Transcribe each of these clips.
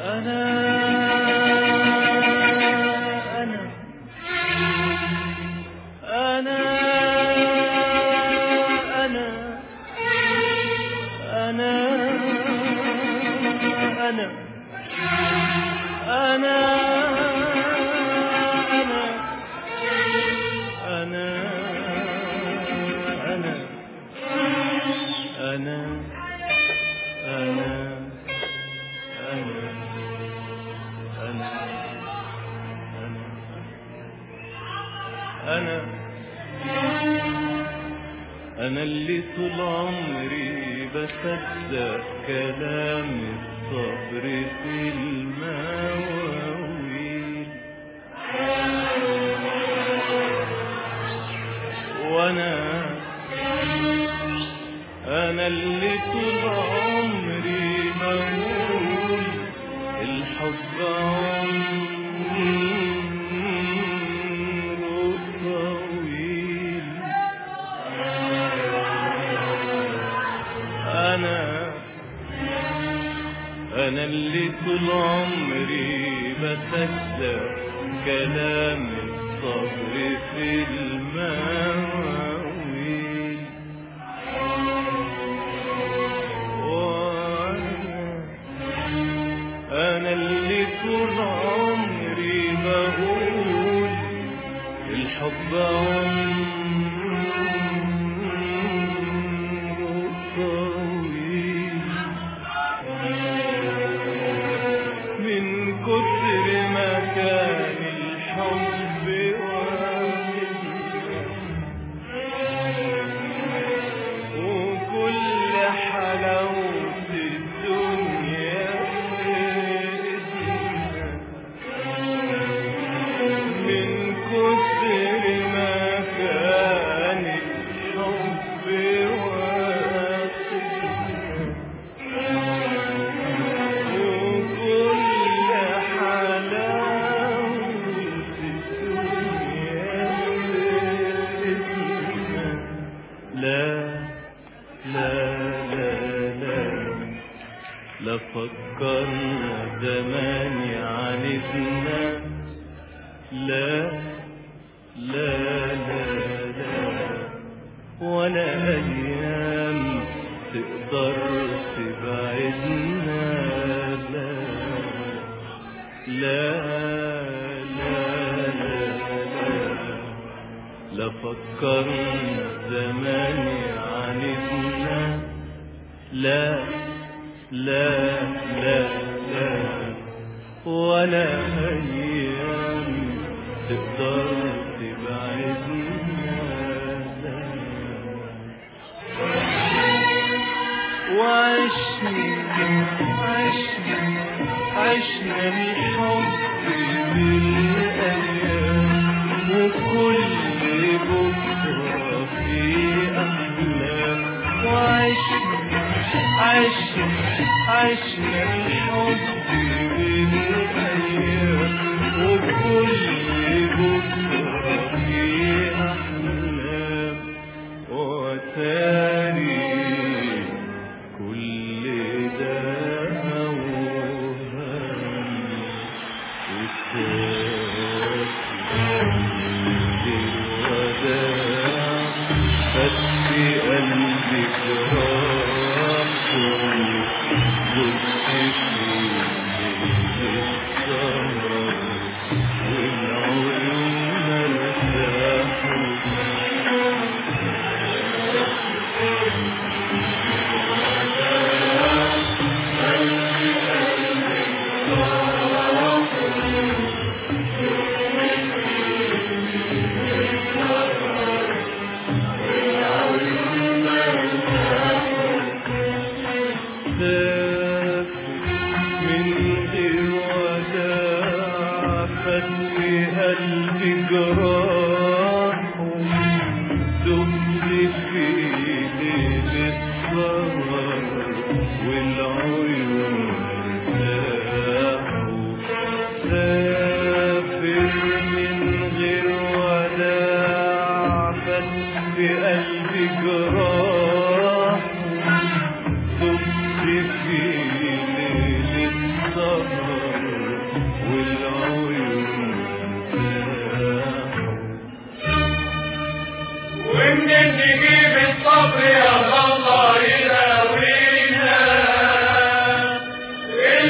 أنا أنا أنا أنا أنا أنا أنا أنا أنا أنا أنا أنا أنا أنا أنا أنا اللي طول عمري بصدق كلام الصبر في المواويل وأنا أنا اللي طول عمري بقول الحب عمره طويل أنا أنا اللي طول عمري بصدق كلام الصبر في المواويل وأنا أنا اللي طول عمري بقول الحب عمره طويل من كتر ما كان الحب واخدنا وكل حلاوة الدنيا فاتنا من كتر ما كان الحب واخدنا وكل حلاوة الدنيا فاتنا لا لا لا لا لا فكرنا زمان يعاندنا لا لا لا لا ولا أيام تقدر تبعدنا لا لا لا لا لا لا فكرنا زمان يعاندنا لا لا لا لا ولا أيام تقدر تبعدنا لا وعشنا عشنا عشنا الحب بالأيام وكل بكرة في أحلام وعشنا عشنا عشنا الحب بالأيام وكل بكرة في أحلام وتاري كل ده موهام الوداع فتح قلبي جراح بص في السهر والعيون ارتاحوا من غير وداع فتح قلبي جراح دمت في ليل السهر والعيون ارتاحوا سافر من غير وداع فتح قلبي جراح دمت في ليل السهر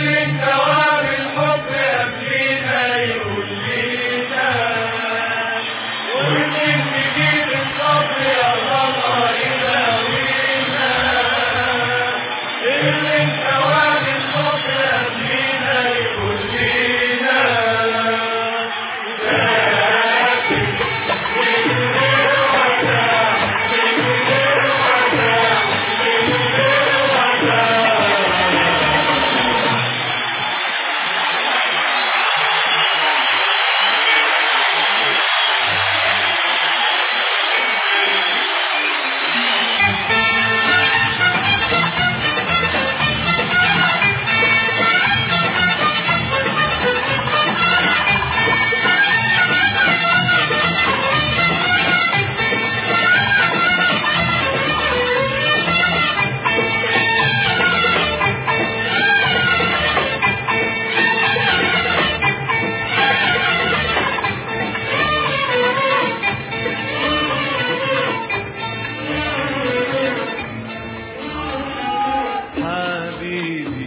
حبيبي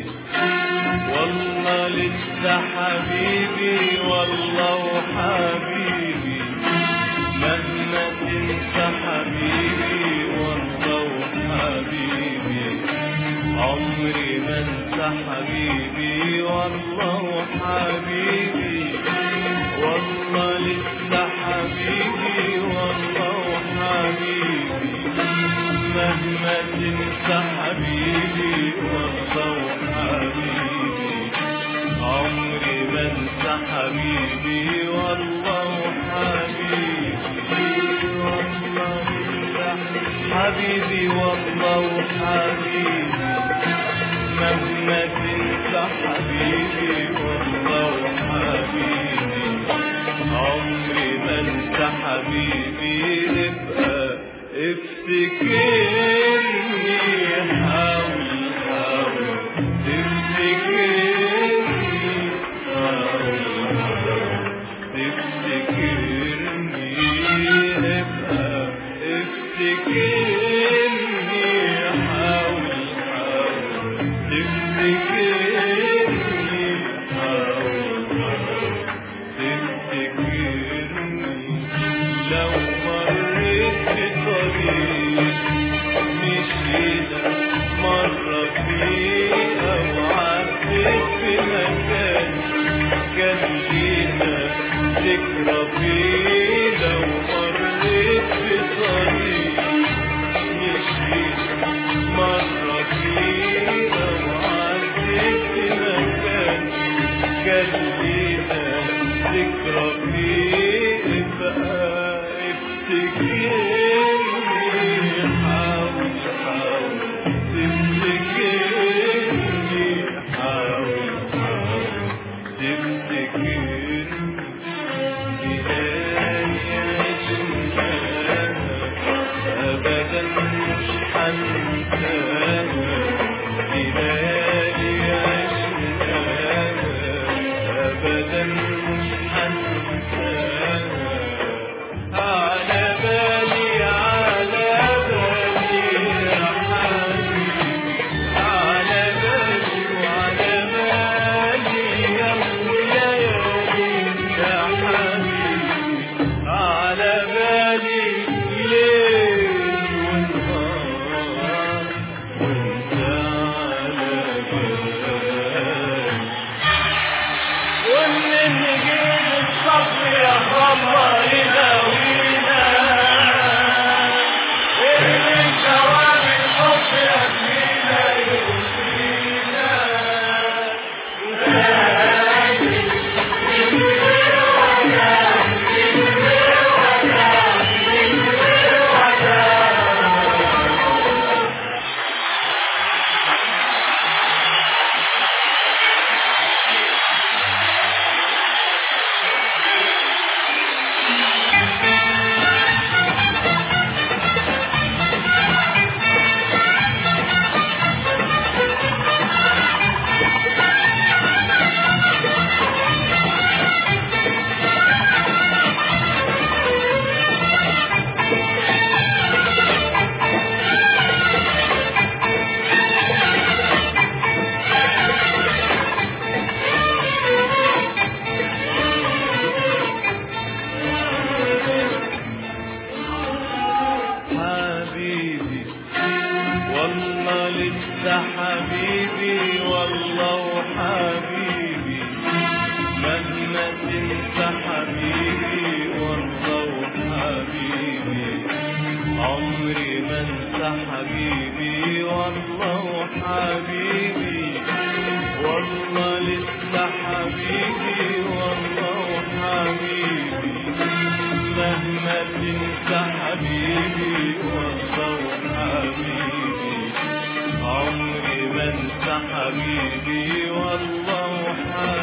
والله لسه حبيبي والله وحبيبي مهما تنسى حبيبي والله وحبيبي عمري ما انسى حبيبي والله وحبيبي والله لسه حبيبي والله وحبيبي مهما تنسى حبيبي والله وحبيبي عمري ما انسى حبيبي والله وحبيبي والله لسه حبيبي والله وحبيبي مهما تنسى حبيبي والله وحبيبي عمري ما انسى حبيبي ابقى افتكرني حاول حاول تفتكرني حاول حاول تفتكرني ابقى افتكرني حاول حاول تفتكرني حاول حاول تفتكرني لو مريت بطريق مشينا مرة فيه أو عديت في مكان كان لينا ذكرى فيه لو مريت بطريق مشينا مرة فيه أو عديت في مكان كان لينا ذكرى فيه بقى افتكرني حاول حاول تفتكرني حاول حاول تفتكرني بداية عشناها أبدا مش هنساها بداية عشناها أبدا مش هنساها على بالي على بالي يا حبيبي على بالي وعلى بالي يا ليالي يا حبيبي على بالي ليل ونهار وانت على بالي ومن نجيب الصبر يا الله يداوينا اللي ثواب الحب يهدينا يهدينا Thank انت حبيبي والله حبيبي مهما تنسى حبيبي والله حبيبي عمري ما انسى حبيبي والله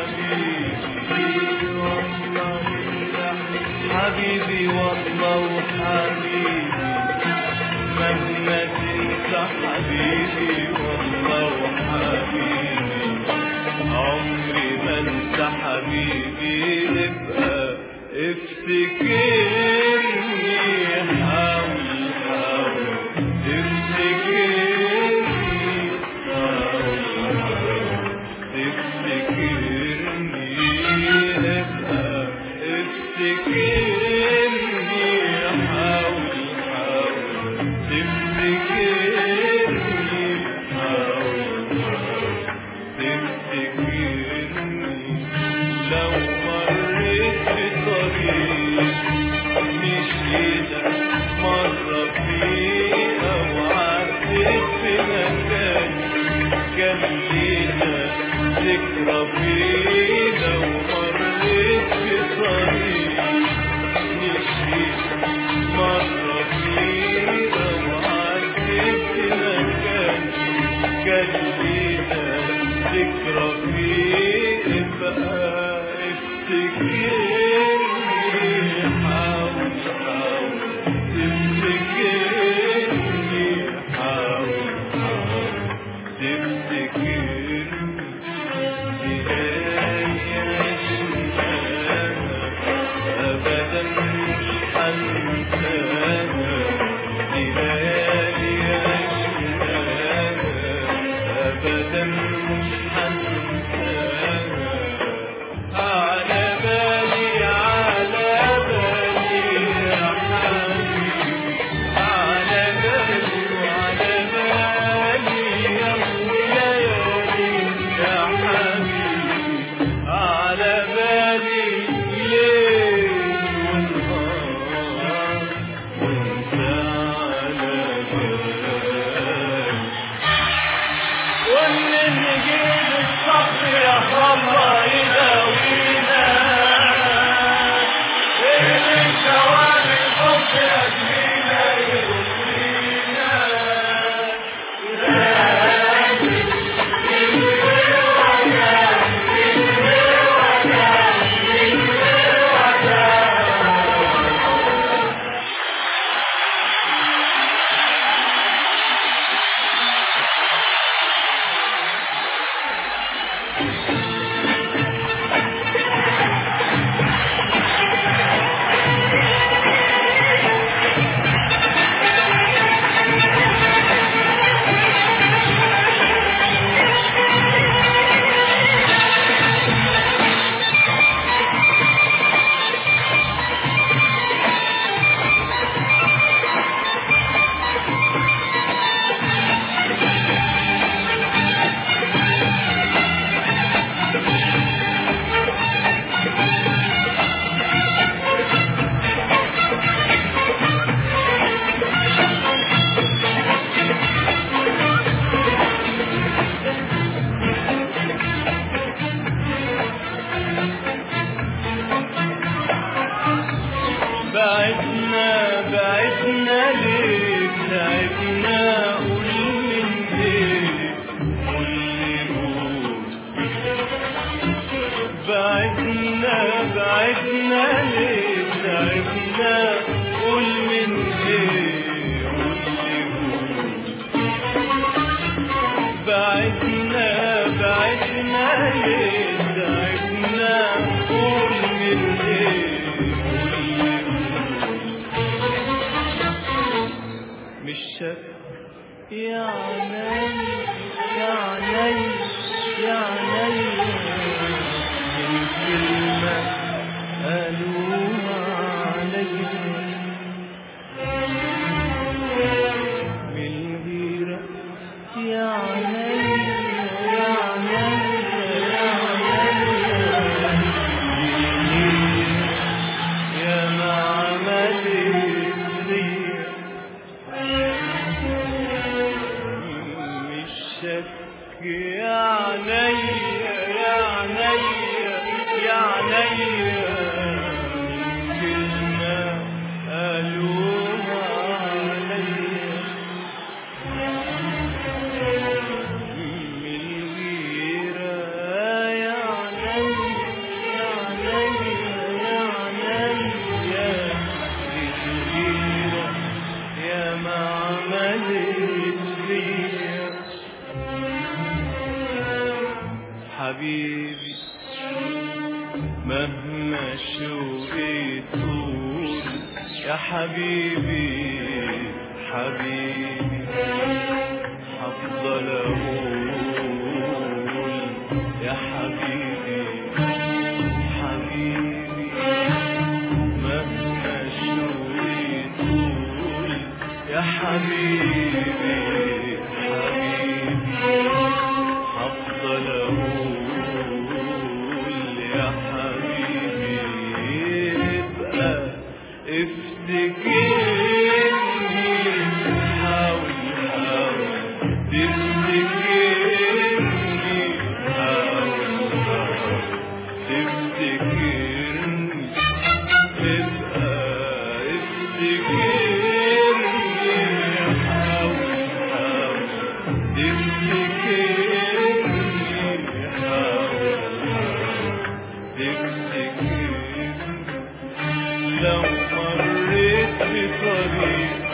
حبيبي والله حبيبي والله حبيبي مهما تنسى حبيبي والله حبيبي عمري ما انسى حبيبي ابقى افتكرني حاول حاول افتكرني حاول حاول تفتكرني ابقى افتكرني حاول حاول تفتكرني حاول حاول تفتكرني لو مريت بطريق مشينا مرة فيه أو عديت في مكان كان لينا ذكرى فيه لو مريت بطريق مشينا مرة فيه أو عديت في مكان كان لينا ذكرى فيه بقى افتكرني حاول حاول تفتكرني حاول حاول تفتكرني أبدا مش هنساها ليالي عشناها أبدا مش هنساها على بالي على بالي يا حبيبي على بالي وعلى بالي يا ليالي يا حبيبي على بالي ليل ونهار وانت على بالي وان نجيب الصبر يا الله يداوينا اللي جواب الحب يدينا يرضينا بعدنا بعدنا ليه بعدنا قول من ليه قول لي قول بعدنا بعدنا ليه بعدنا قول من ليه قول لي قول بعدنا بعدنا ليه بعدنا قول من ليه قول لي قول مش شاف يا عيني يا عيني يا عيني من كلمة قالوها عليا من غيرة يا عيني يا عيني يا عيني يا ما عملت ليا حبيبي مهما شوقي طول يا حبيبي حبيبي هفضل اقول يا حبيبي حبيبي مهما شوقي طول يا حبيبي حبيبي هفضل اقول يا حبيبي ابقى افتكرني حاول حاول تفتكرني حاول حاول تفتكرني ابقى افتكرني حاول حاول تفتكرني حاول تفتكرني لو مريت بطريق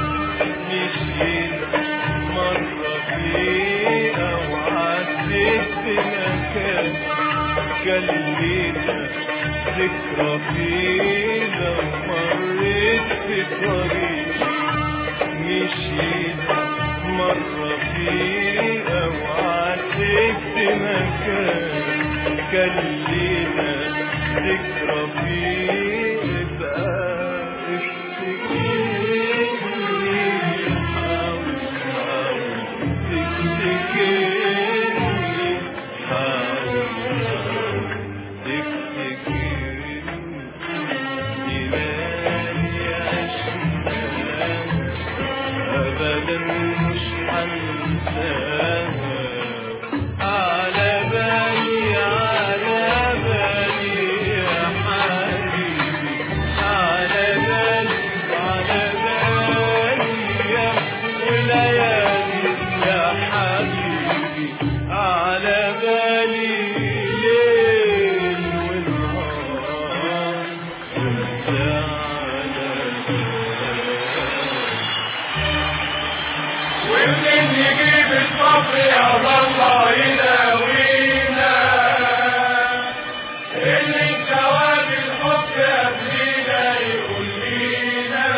مشيت مرة فيه أو عديت بمكان كان لينا ذكرى فيه لو مريت بطريق مشيت مرة فيه أو عديت بمكان كان لينا ذكرى فيه بقى افتكرني حاول حاول تفتكرني حاول حاول تفتكرني إلهي أشكاك أبدا مش هنساها على بالي على بالي يا حبيبي على بالي على بالي يا وليالي يا حبيبي على بالي ليل ونهار وانت على بالي ومنين يجيب الصبر يا الله يداوينا اللي ثواب الحب قبلينا يقول لينا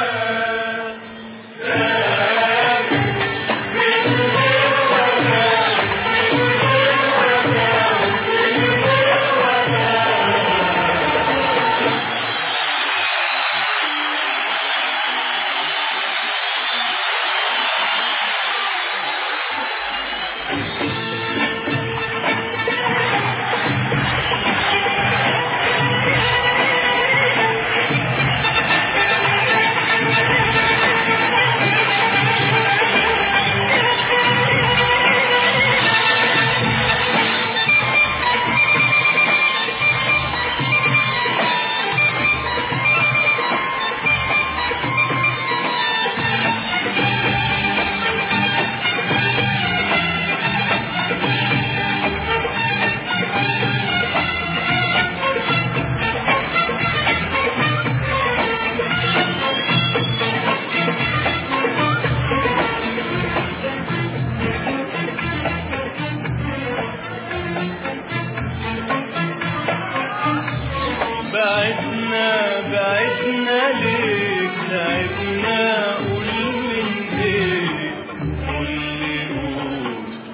بعدنا بعدنا ليك تعبنا قول من ايه قول لي قول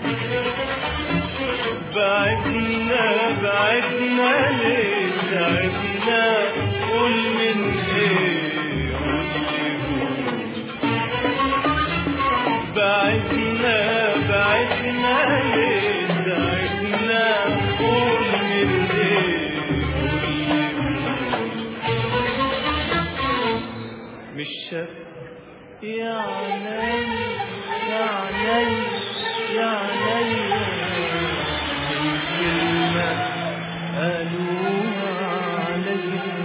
بعدنا بعدنا ليك تعبنا قول من ايه قول لي قول بعدنا بعدنا ليه بعدنا قول من ايه قول لي قول. مش شاف يا عيني يا عيني يا عيني من كلمة قالوها عليا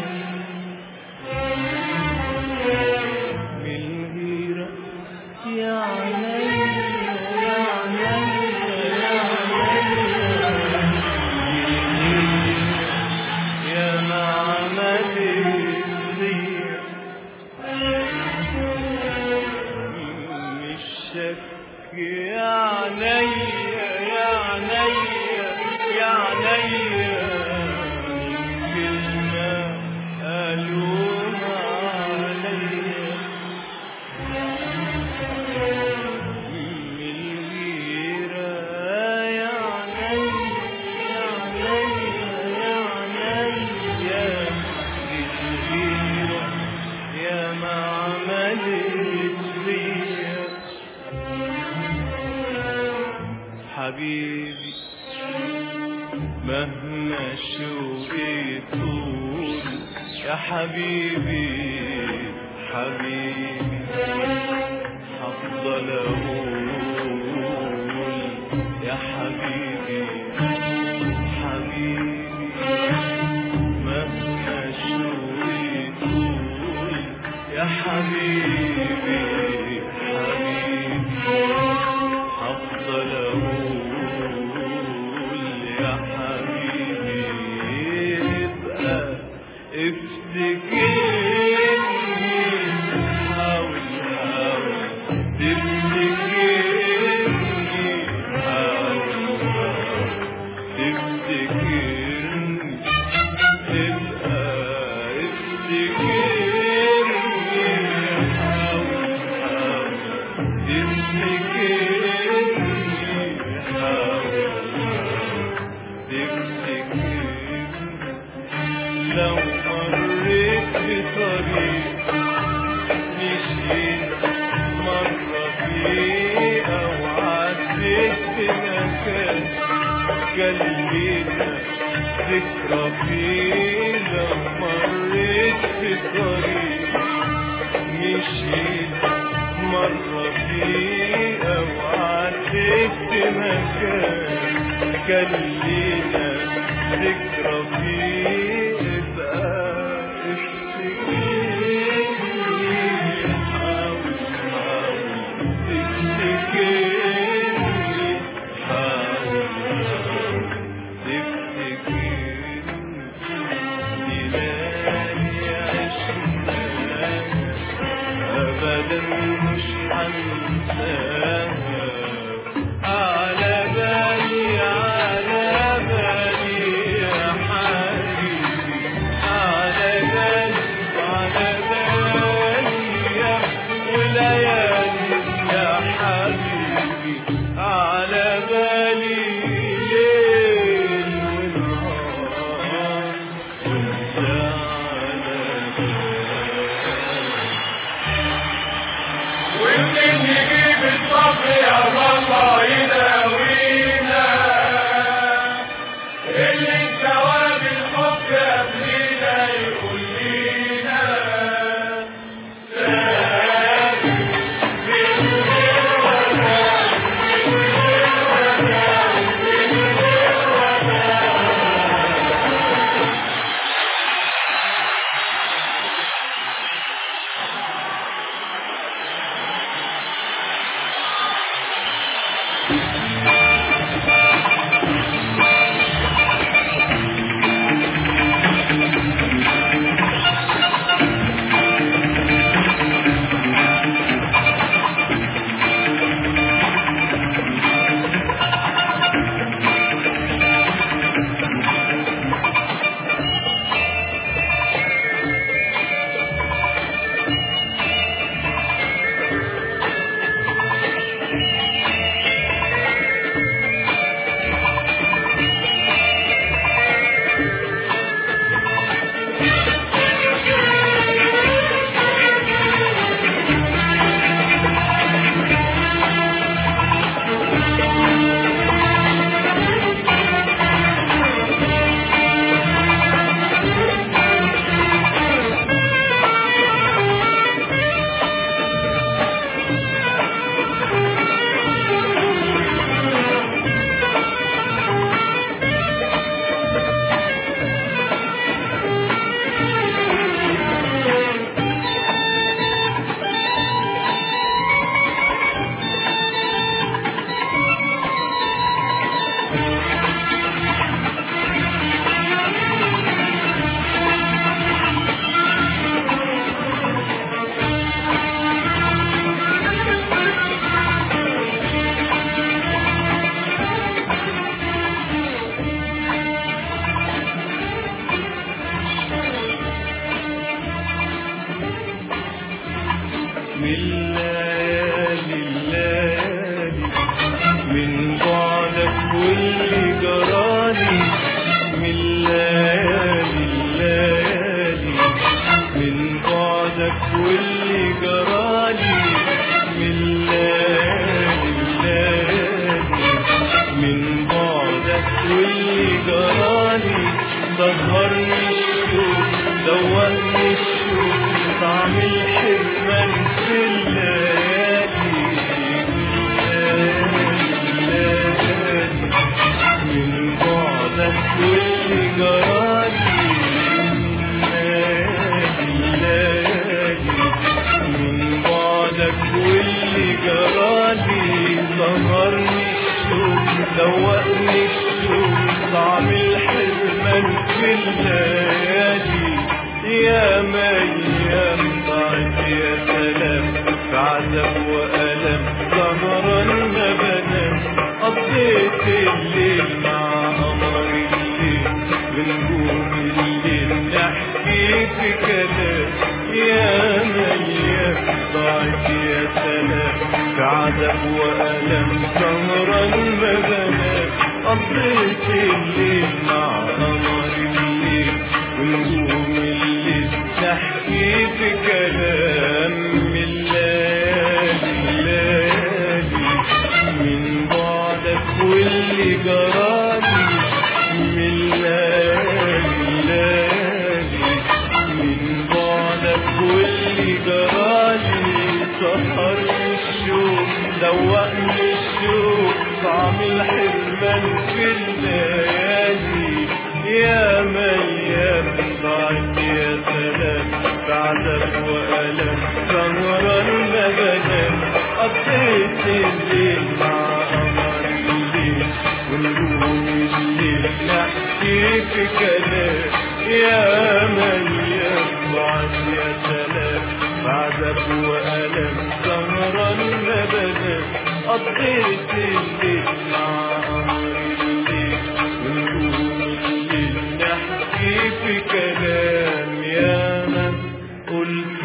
الشوق طول يا حبيبي حبيبي هفضل اقول يا حبيبي حبيبي مهما شوقي طول يا حبيبي حبيبي هفضل اقول يا حبيبي ابقى افتكرني حاول حاول تفتكرني حاول حاول تفتكرني تبقى افتكرني حاول حاول تفتكرني حاول تفتكرني لو مريت بطريق مشيت مرة فيه أو عديت بمكان كان لينا ذكرى فيه لو مريت بطريق مشيت مرة فيه أو عديت بمكان كان لينا ذكرى فيه ابقى افتكرني حاول حاول تفتكرني حاول حاول تفتكرني ليالي عشناها أبدا مش هنساها على بالي على بالي يا حبيبي على بالي على بالي يا وليالي يا حبيبي على بالي ليل ونهار وانت على بالي ومنين نجيب الصبر يا الله يداوينا اللي ثواب الحب قبلنا يقول لينا من ليالي الليالي من بعدك واللي جرالي من ليالي الليالي من بعدك واللي جرالي من ليالي الليالي من بعدك واللي جرالي سهرني الشوق دوقني الشوق طعم الحرمان في الليالي الليالي من بعدك واللي جرالي الليالي من بعدك واللي جرالي سهرني الشوق دوقني الشوق طعم الحرمان في الليالي يا ميام ضاعت يا سلام في عذاب وألم سهرا ما بنام قضيت الليل مع قمر الليل بنجوم الليل نحكي في كلام يا ميام ضاعت يا سلام في عذاب وألم سهرا ما بنام قضيت الليل مع قمر الليل ونجوم الليل نحكي في كلام الليالي الليالي من بعدك واللي جرالي من الليالي الليالي من بعدك واللي جرالي سهرني الشوق دوقني الشوق طعم الحرمان في الليالي يا ميام ضاعت يا سلام بعدك وألم سهرا ما بنام قضيت الليل مع قمر الليل ونجوم الليل نحكي في كلام يا ميام ضاعت يا سلام بعدك وألم سهرا ما بنام قضيت الليل مع قمر الليل ونجوم الليل نحكي في كلام يا من قلت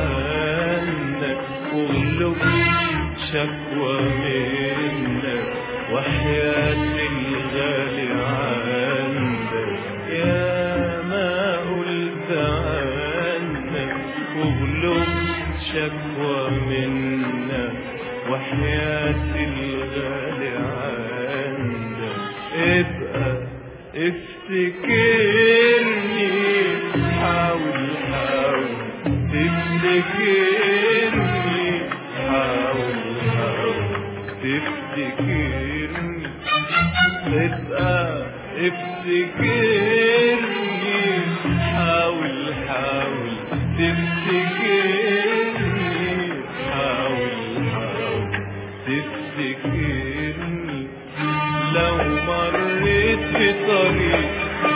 عنك واغلب شكوى منك وحياة الغالي عندك يا ما قلت عنك واغلب شكوى منك وحياة الغالي عندك ابقى افتكرني حاول حاول تفتكرني حاول حاول تفتكرني ابقى افتكرني حاول حاول تفتكرني حاول حاول تفتكرني لو مريت بطريق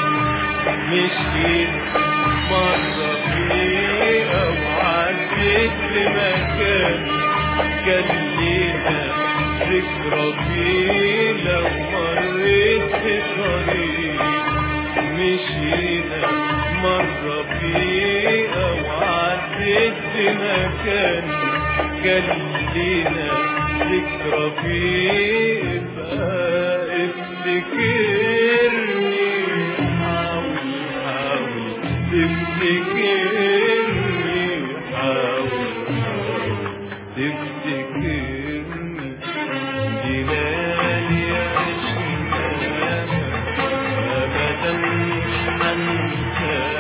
مشيت مرة فيه أو عديت لمكان كان لينا ذكرى فيه لو مريت بطريق مشينا مرة فيه أو عديت لمكان كان لينا ذكرى فيه بقى افتكرني حاول حاول تفتكرني حاول حاول تفتكرني جلالي عشنا أبدا أنساك